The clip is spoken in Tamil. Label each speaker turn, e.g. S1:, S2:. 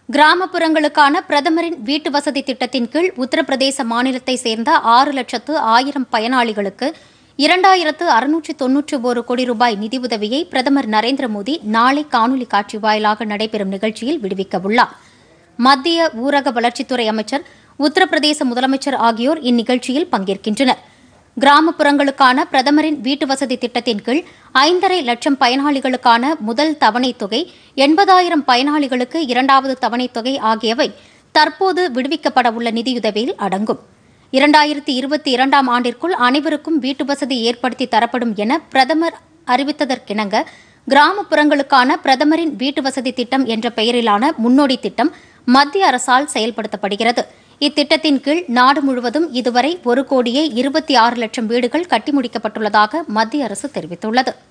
S1: கிராமப்புறங்களுக்கான பிரதமரின் வீட்டு வசதி திட்டத்தின் கீழ் உத்தரப்பிரதேச மாநிலத்தை சேர்ந்த ஆறு லட்சத்து ஆயிரம் பயனாளிகளுக்கு இரண்டாயிரத்து அறுநூற்று தொன்னூற்று ஒரு கோடி ரூபாய் நிதியுதவியை பிரதமர் நரேந்திர மோடி நாளை காணொலி காட்சி வாயிலாக நடைபெறும் நிகழ்ச்சியில் விடுவிக்க உள்ளார் மத்திய ஊரக வளர்ச்சித்துறை அமைச்சர் உத்தரப்பிரதேச முதலமைச்சர் ஆகியோர் இந்நிகழ்ச்சியில் பங்கேற்கின்றனர் கிராமப்புறங்களுக்கான பிரதமரின் வீட்டு வசதி திட்டத்தின் கீழ் ஐந்தரை லட்சம் பயனாளிகளுக்கான முதல் தவணைத் தொகை எண்பதாயிரம் பயனாளிகளுக்கு இரண்டாவது தவணைத் தொகை ஆகியவை தற்போது விடுவிக்கப்பட உள்ள நிதியுதவியில் அடங்கும் இரண்டாயிரத்தி இருபத்தி இரண்டாம் ஆண்டிற்குள் அனைவருக்கும் வீட்டு வசதி ஏற்படுத்தி தரப்படும் என பிரதமர் அறிவித்ததற்கிணங்க கிராமப்புறங்களுக்கான பிரதமரின் வீட்டு வசதி திட்டம் என்ற பெயரிலான முன்னோடி திட்டம் மத்திய அரசால் செயல்படுத்தப்படுகிறது இத்திட்டத்தின் கீழ் நாடு முழுவதும் இதுவரை ஒரு கோடியே இருபத்தி ஆறு லட்சம் வீடுகள் கட்டி முடிக்கப்பட்டுள்ளதாக மத்திய அரசு தெரிவித்துள்ளது